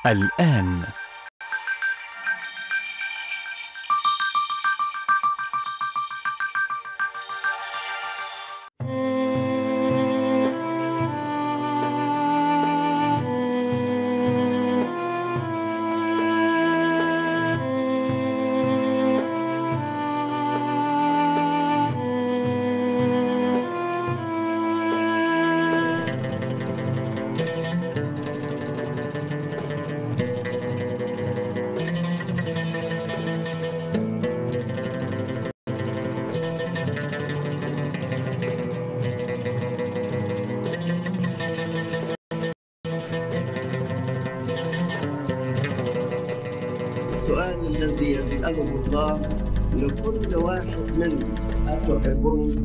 الآن السؤال الذي يسأله الله لكل واحد منا أتحبون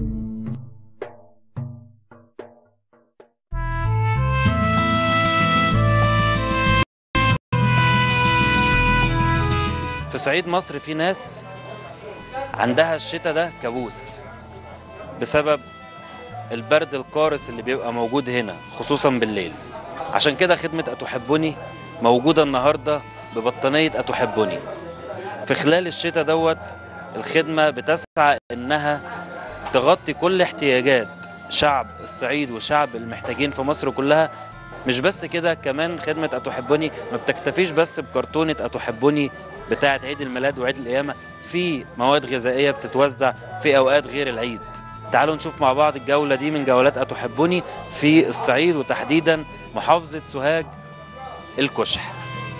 في صعيد مصر في ناس عندها الشتاء ده كابوس بسبب البرد القارس اللي بيبقى موجود هنا خصوصا بالليل عشان كده خدمة أتحبني موجودة النهاردة ببطانية أتحبني في خلال الشتاء دوت الخدمة بتسعى إنها تغطي كل احتياجات شعب الصعيد وشعب المحتاجين في مصر كلها مش بس كده كمان خدمة أتحبني ما بتكتفيش بس بكرتونة أتحبني بتاعة عيد الميلاد وعيد القيامة في مواد غذائية بتتوزع في أوقات غير العيد تعالوا نشوف مع بعض الجولة دي من جولات أتحبني في الصعيد وتحديدا محافظة سوهاج الكشح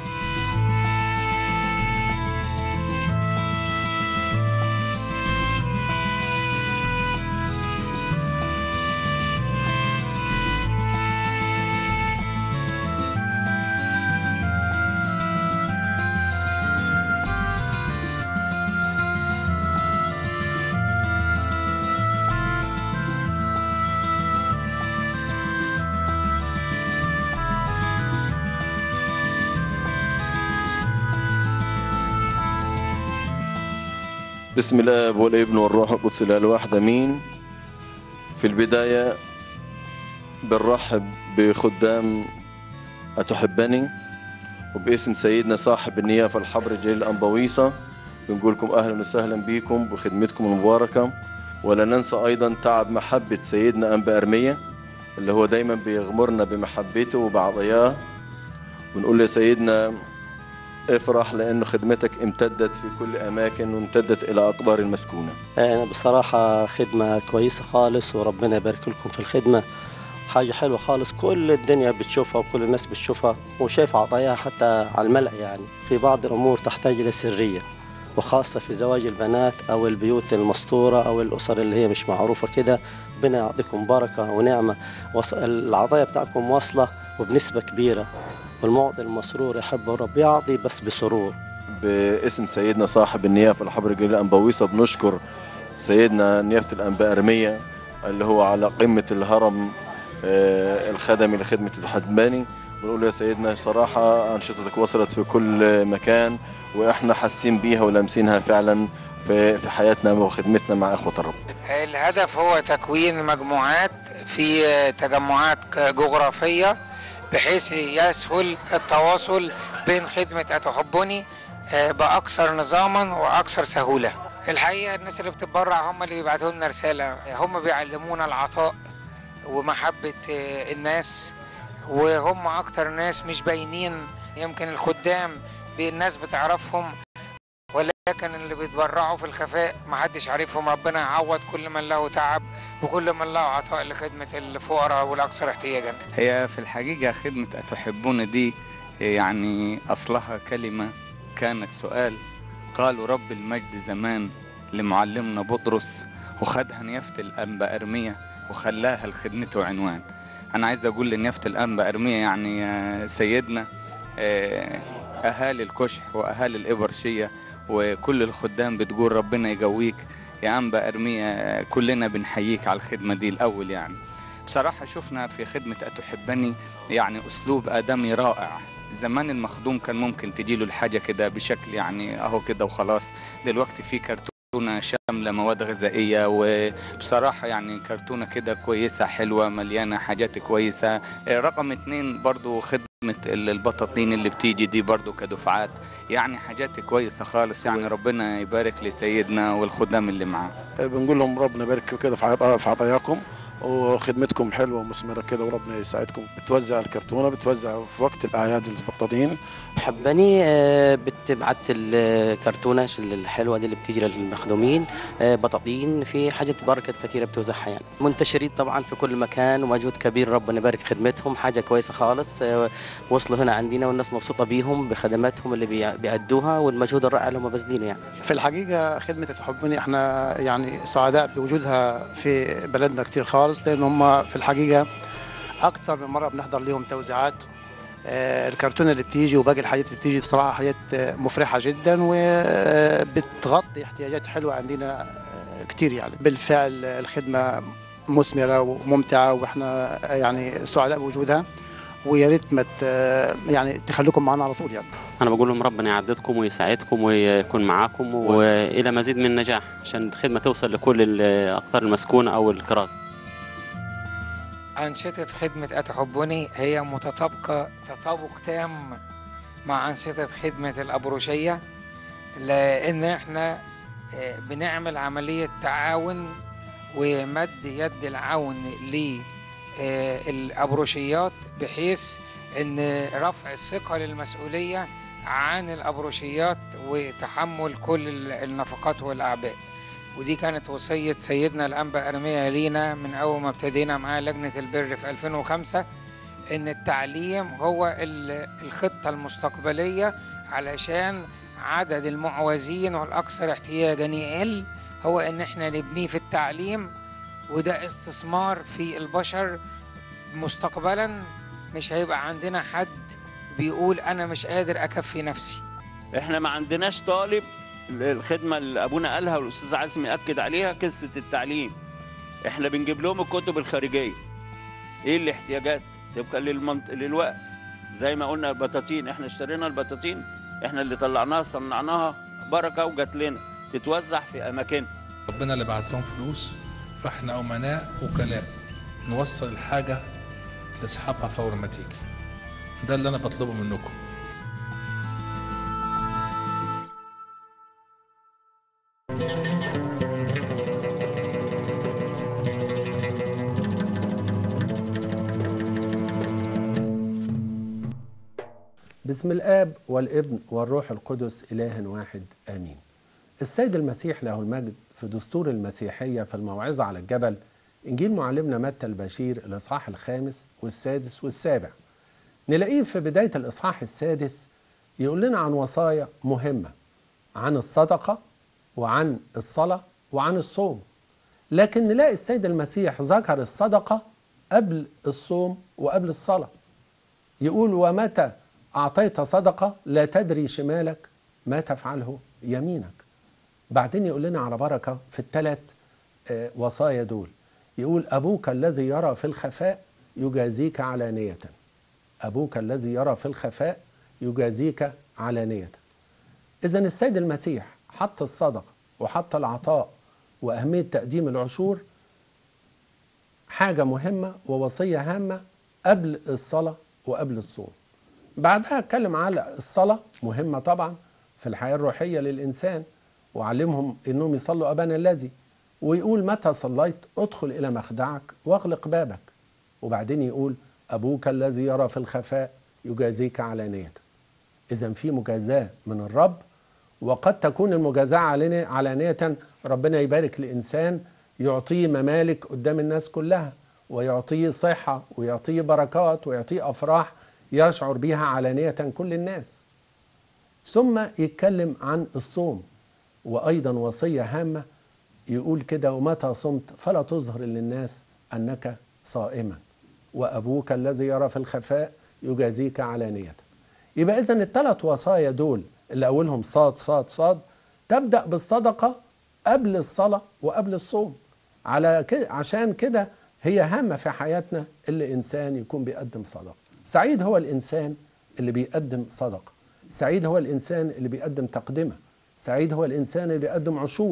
بسم الاب والابن والروح القدس الاله الواحد امين في البدايه بنرحب بخدام اتحبني وباسم سيدنا صاحب النيافه الحبر جليل الانبويصه بنقول لكم اهلا وسهلا بكم بخدمتكم المباركه ولا ننسى ايضا تعب محبه سيدنا انبا ارميه اللي هو دايما بيغمرنا بمحبته وبعطياه ونقول له يا سيدنا افرح لأن خدمتك امتدت في كل أماكن وامتدت إلى أقبار المسكونة أنا بصراحة خدمة كويسة خالص وربنا يبارك لكم في الخدمة حاجة حلوة خالص كل الدنيا بتشوفها وكل الناس بتشوفها وشايف عطاياها حتى على الملأ يعني في بعض الأمور تحتاج إلى سرية وخاصة في زواج البنات أو البيوت المستورة أو الأسر اللي هي مش معروفة كده ربنا يعطيكم بركة ونعمة وص- العطايا بتاعكم واصلة وبنسبة كبيرة والمعطي المسرور يحب الرب يعطي بس بسرور باسم سيدنا صاحب النيافة الحبر الجليل الأنبويصة بنشكر سيدنا نيافة الأنباء أرمية اللي هو على قمة الهرم آه، الخدمي لخدمة الحدباني ونقول له يا سيدنا صراحة أنشطتك وصلت في كل مكان وإحنا حاسين بيها ولامسينها فعلا في في حياتنا وخدمتنا مع إخوة الرب الهدف هو تكوين مجموعات في تجمعات جغرافية بحيث يسهل التواصل بين خدمة أتحبني آه، بأكثر نظاما وأكثر سهولة الحقيقة الناس اللي بتتبرع هم اللي بيبعتوا لنا رسالة هم بيعلمونا العطاء ومحبة آه، الناس وهم أكتر ناس مش باينين يمكن الخدام الناس بتعرفهم ولكن اللي بيتبرعوا في الخفاء محدش عارفهم ربنا يعوض كل من له تعب وكل من له عطاء لخدمة الفقراء والأكثر احتياجا هي في الحقيقة خدمة أتحبون دي يعني أصلها كلمة كانت سؤال قالوا رب المجد زمان لمعلمنا بطرس وخدها نيافة الأنبا أرمية وخلاها لخدمته عنوان أنا عايز أقول لنيافة الأنبا أرمية يعني آه، سيدنا آه، أهالي الكشح وأهالي الإبرشية وكل الخدام بتقول ربنا يقويك يا أنبا أرمية آه، كلنا بنحييك على الخدمة دي الأول يعني بصراحة شفنا في خدمة أتحبني يعني أسلوب آدمي رائع زمان المخدوم كان ممكن تجيله الحاجة كده بشكل يعني أهو كده وخلاص دلوقتي في كرتون كرتونة شاملة مواد غذائية وبصراحة يعني كرتونة كده كويسة حلوة مليانة حاجات كويسة آه، رقم اتنين برضو خدمة ال- البطاطين اللي بتيجي دي برضو كدفعات يعني حاجات كويسة خالص يعني ربنا يبارك لسيدنا والخدام اللي معاه بنقول لهم ربنا يبارك كده في عط- في عطاياكم وخدمتكم حلوه ومثمره كده وربنا يساعدكم بتوزع الكرتونه بتوزع في وقت الاعياد البطاطين حباني آه، بتبعت الكرتونة الحلوة دي اللي بتيجي للمخدومين آه، بطاطين في حاجات بركة كثيرة بتوزعها يعني منتشرين طبعا في كل مكان ومجهود كبير ربنا يبارك خدمتهم حاجة كويسة خالص آه، وصلوا هنا عندنا والناس مبسوطة بيهم بخدماتهم اللي بيع- بيأدوها والمجهود الرائع اللي هم باذلينه يعني في الحقيقة خدمة تحبني احنا يعني سعداء بوجودها في بلدنا كتير خالص لأن هم في الحقيقة أكثر من مرة بنحضر لهم توزيعات آه، الكرتونة اللي بتيجي وباقي الحاجات اللي بتيجي بصراحة حاجات آه، مفرحة جدا وبتغطي احتياجات حلوة عندنا آه، كتير يعني بالفعل الخدمة مثمرة وممتعة واحنا يعني سعداء بوجودها ويا ريت ما ت- يعني تخليكم معنا على طول يعني انا بقول لهم ربنا يعددكم ويساعدكم ويكون معاكم والى مزيد من النجاح عشان الخدمه توصل لكل الاقطار المسكونه او الكراسي أنشطة خدمة أتحبني هي متطابقة تطابق تام مع أنشطة خدمة الأبروشية لأن إحنا آه، بنعمل عملية تعاون ومد يد العون للأبروشيات بحيث إن رفع الثقة للمسؤولية عن الأبروشيات وتحمل كل ال- النفقات والأعباء ودي كانت وصية سيدنا الأنبا أرميا لينا من أول ما ابتدينا معاه لجنة البر في 2005 إن التعليم هو ال- الخطة المستقبلية علشان عدد المعوزين والأكثر احتياجا يقل هو إن إحنا نبنيه في التعليم وده استثمار في البشر مستقبلا مش هيبقى عندنا حد بيقول أنا مش قادر أكفي نفسي احنا ما عندناش طالب الخدمه اللي ابونا قالها والاستاذ عاصم ياكد عليها قصه التعليم احنا بنجيب لهم الكتب الخارجيه ايه الاحتياجات تبقى للمنط... للوقت زي ما قلنا البطاطين احنا اشترينا البطاطين احنا اللي طلعناها صنعناها بركه وجات لنا تتوزع في اماكنها ربنا اللي بعت لهم فلوس فاحنا امناء وكلاء نوصل الحاجه لاصحابها فور ما تيجي ده اللي انا بطلبه منكم بسم الآب والابن والروح القدس إله واحد آمين السيد المسيح له المجد في دستور المسيحية في الموعظة على الجبل إنجيل معلمنا متى البشير الإصحاح الخامس والسادس والسابع نلاقيه في بداية الإصحاح السادس يقول لنا عن وصايا مهمة عن الصدقة وعن الصلاة وعن الصوم لكن نلاقي السيد المسيح ذكر الصدقة قبل الصوم وقبل الصلاة يقول ومتى أعطيت صدقة لا تدري شمالك ما تفعله يمينك بعدين يقول لنا على بركة في الثلاث آه، وصايا دول يقول أبوك الذي يرى في الخفاء يجازيك علانية أبوك الذي يرى في الخفاء يجازيك علانية إذا السيد المسيح حط الصدقة وحط العطاء وأهمية تقديم العشور حاجة مهمة ووصية هامة قبل الصلاة وقبل الصوم بعدها اتكلم على الصلاة مهمة طبعا في الحياة الروحية للإنسان وعلمهم إنهم يصلوا أبانا الذي ويقول متى صليت ادخل إلى مخدعك واغلق بابك وبعدين يقول أبوك الذي يرى في الخفاء يجازيك علانية إذا في مجازاة من الرب وقد تكون المجازاة علانية علانية ربنا يبارك لإنسان يعطيه ممالك قدام الناس كلها ويعطيه صحة ويعطيه بركات ويعطيه أفراح يشعر بها علانية كل الناس ثم يتكلم عن الصوم وأيضا وصية هامة يقول كده ومتى صمت فلا تظهر للناس أنك صائما وأبوك الذي يرى في الخفاء يجازيك علانية يبقى إذا الثلاث وصايا دول اللي أولهم صاد صاد صاد تبدأ بالصدقة قبل الصلاة وقبل الصوم على كده عشان كده هي هامة في حياتنا اللي إنسان يكون بيقدم صدقة سعيد هو الإنسان اللي بيقدم صدقة سعيد هو الإنسان اللي بيقدم تقدمة سعيد هو الإنسان اللي بيقدم عشور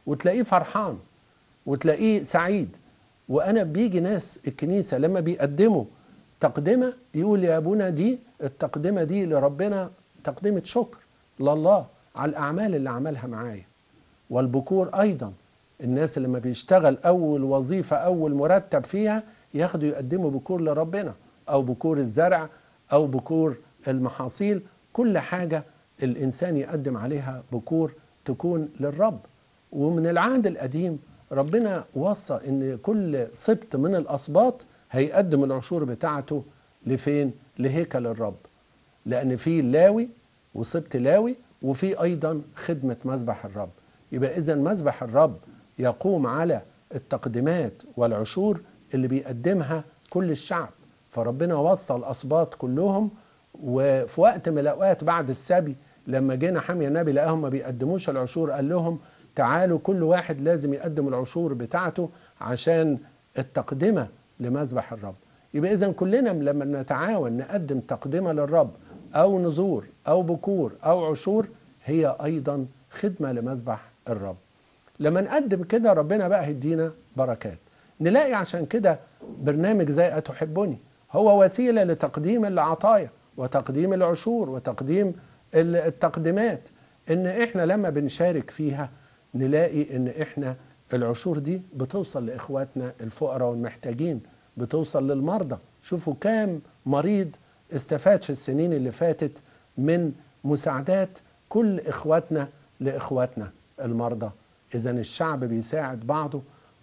وتلاقيه فرحان وتلاقيه سعيد وانا بيجي ناس الكنيسه لما بيقدموا تقدمه يقول يا ابونا دي التقدمه دي لربنا تقدمه شكر لله على الاعمال اللي عملها معايا والبكور ايضا الناس اللي لما بيشتغل اول وظيفه اول مرتب فيها ياخدوا يقدموا بكور لربنا او بكور الزرع او بكور المحاصيل كل حاجه الانسان يقدم عليها بكور تكون للرب ومن العهد القديم ربنا وصى ان كل سبط من الاسباط هيقدم العشور بتاعته لفين لهيكل الرب لان في لاوي وسبط لاوي وفي ايضا خدمه مذبح الرب يبقى اذا مذبح الرب يقوم على التقديمات والعشور اللي بيقدمها كل الشعب فربنا وصى الاسباط كلهم وفي وقت من الاوقات بعد السبي لما جينا حامي النبي لقاهم ما بيقدموش العشور قال لهم تعالوا كل واحد لازم يقدم العشور بتاعته عشان التقدمه لمذبح الرب يبقى اذا كلنا لما نتعاون نقدم تقدمه للرب او نذور او بكور او عشور هي ايضا خدمه لمذبح الرب لما نقدم كده ربنا بقى هيدينا بركات نلاقي عشان كده برنامج زي أتحبني هو وسيلة لتقديم العطايا وتقديم العشور وتقديم التقديمات ان احنا لما بنشارك فيها نلاقي ان احنا العشور دي بتوصل لاخواتنا الفقراء والمحتاجين بتوصل للمرضى شوفوا كام مريض استفاد في السنين اللي فاتت من مساعدات كل اخواتنا لاخواتنا المرضى اذا الشعب بيساعد بعضه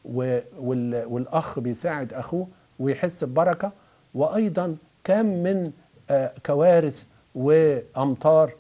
والاخ بيساعد اخوه ويحس ببركه وايضا كم من كوارث وامطار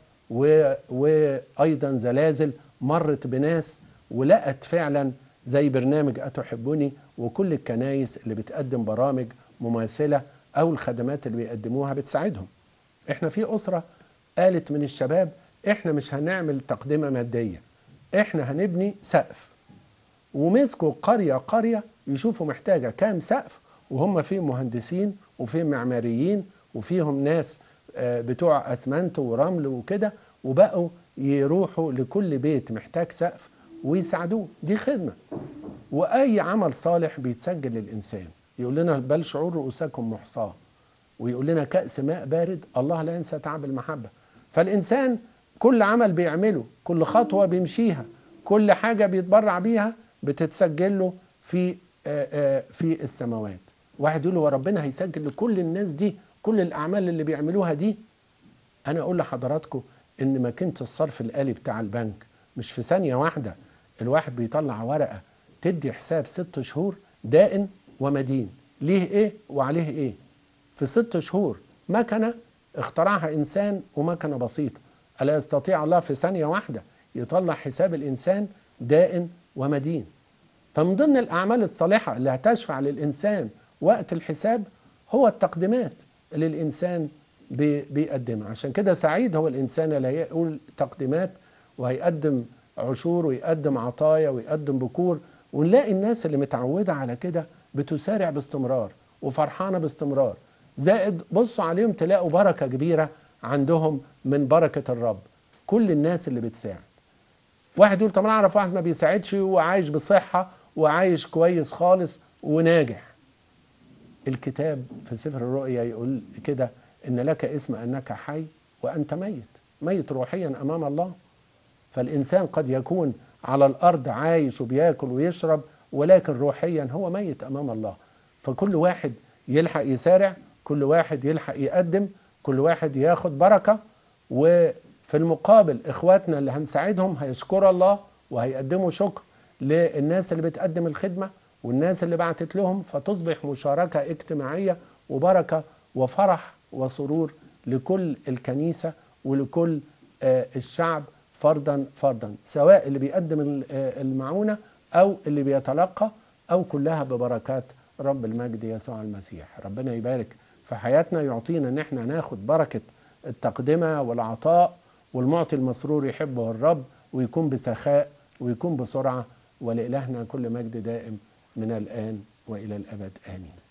وايضا زلازل مرت بناس ولقت فعلا زي برنامج اتحبني وكل الكنايس اللي بتقدم برامج مماثله او الخدمات اللي بيقدموها بتساعدهم احنا في اسره قالت من الشباب احنا مش هنعمل تقدمه ماديه احنا هنبني سقف ومسكوا قريه قريه يشوفوا محتاجه كام سقف وهم فيهم مهندسين وفيهم معماريين وفيهم ناس بتوع اسمنت ورمل وكده وبقوا يروحوا لكل بيت محتاج سقف ويساعدوه دي خدمه واي عمل صالح بيتسجل للانسان يقول لنا بل شعور رؤوسكم محصاه ويقول لنا كأس ماء بارد الله لا ينسى تعب المحبة فالإنسان كل عمل بيعمله كل خطوة بيمشيها كل حاجة بيتبرع بيها بتتسجل له في في السماوات واحد يقول له ربنا هيسجل لكل الناس دي كل الأعمال اللي بيعملوها دي أنا أقول لحضراتكم إن ماكينة الصرف الآلي بتاع البنك مش في ثانية واحدة الواحد بيطلع ورقة تدي حساب ست شهور دائن ومدين ليه ايه وعليه ايه في ست شهور مكنه اخترعها انسان ومكنه بسيطه الا يستطيع الله في ثانيه واحده يطلع حساب الانسان دائن ومدين فمن ضمن الاعمال الصالحه اللي هتشفع للانسان وقت الحساب هو التقديمات اللي الانسان بيقدمها عشان كده سعيد هو الانسان اللي هيقول تقديمات وهيقدم عشور ويقدم عطايا ويقدم بكور ونلاقي الناس اللي متعوده على كده بتسارع باستمرار وفرحانه باستمرار زائد بصوا عليهم تلاقوا بركه كبيره عندهم من بركه الرب كل الناس اللي بتساعد واحد يقول طب انا اعرف واحد ما بيساعدش وعايش بصحه وعايش كويس خالص وناجح الكتاب في سفر الرؤيا يقول كده ان لك اسم انك حي وانت ميت ميت روحيا امام الله فالانسان قد يكون على الارض عايش وبياكل ويشرب ولكن روحيا هو ميت امام الله فكل واحد يلحق يسارع كل واحد يلحق يقدم كل واحد ياخد بركه وفي المقابل اخواتنا اللي هنساعدهم هيشكر الله وهيقدموا شكر للناس اللي بتقدم الخدمه والناس اللي بعتت لهم فتصبح مشاركه اجتماعيه وبركه وفرح وسرور لكل الكنيسه ولكل الشعب فردا فردا سواء اللي بيقدم المعونه او اللي بيتلقى او كلها ببركات رب المجد يسوع المسيح ربنا يبارك في حياتنا يعطينا ان احنا ناخد بركه التقدمه والعطاء والمعطي المسرور يحبه الرب ويكون بسخاء ويكون بسرعه ولالهنا كل مجد دائم من الان والى الابد امين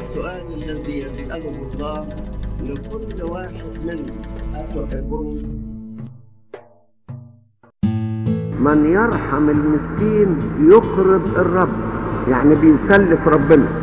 السؤال الذي يسأله الله لكل واحد منا أتحبون من يرحم المسكين يقرب الرب يعني بيسلف ربنا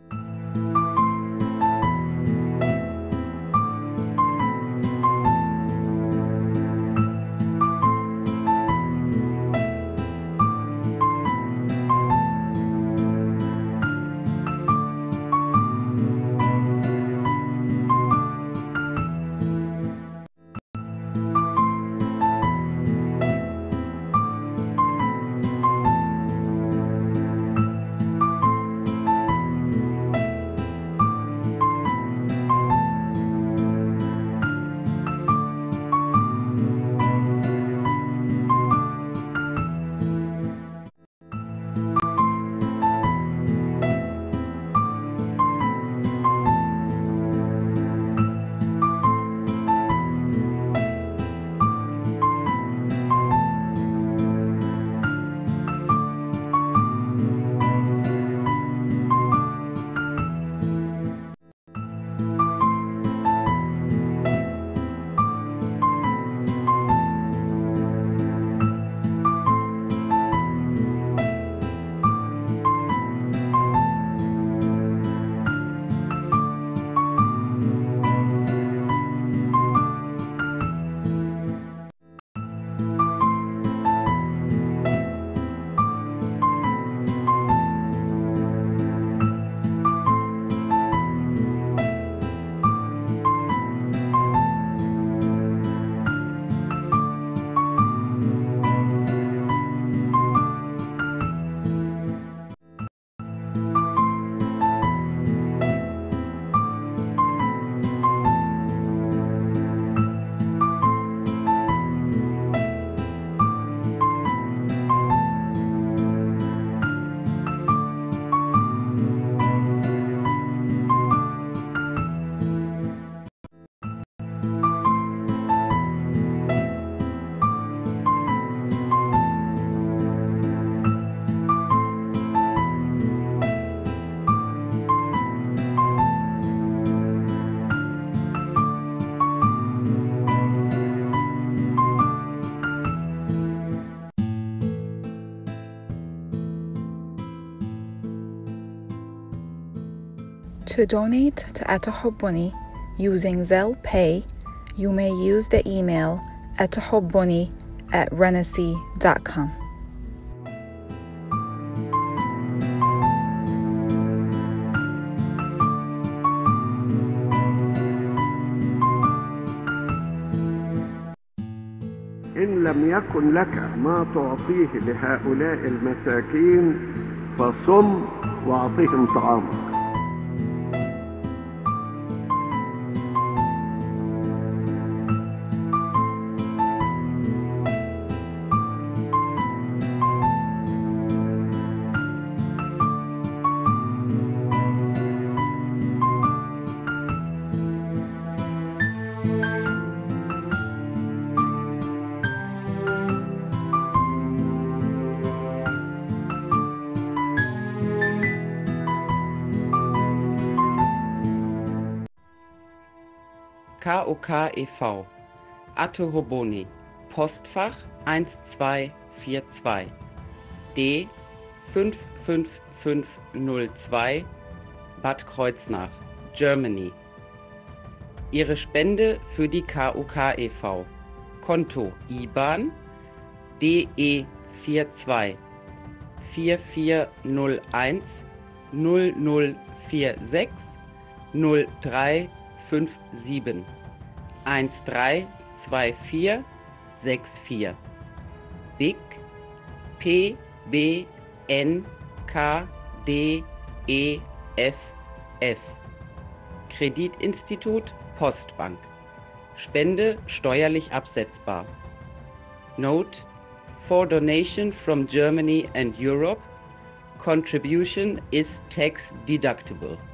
To donate to Atahobuni using Zelle Pay, you may use the email atahobuni at renesi.com. إن لم يكن لك ما تعطيه لهؤلاء المساكين فصم واعطهم طعامك KOK e.V. Atto Hoboni Postfach 1242 D 55502 Bad Kreuznach Germany Ihre Spende für die KOK e.V. Konto IBAN DE 42 4401 0046 0357 132464 BIC P B N K D E F F Kreditinstitut Postbank Spende steuerlich absetzbar Note For donation from Germany and Europe contribution is tax deductible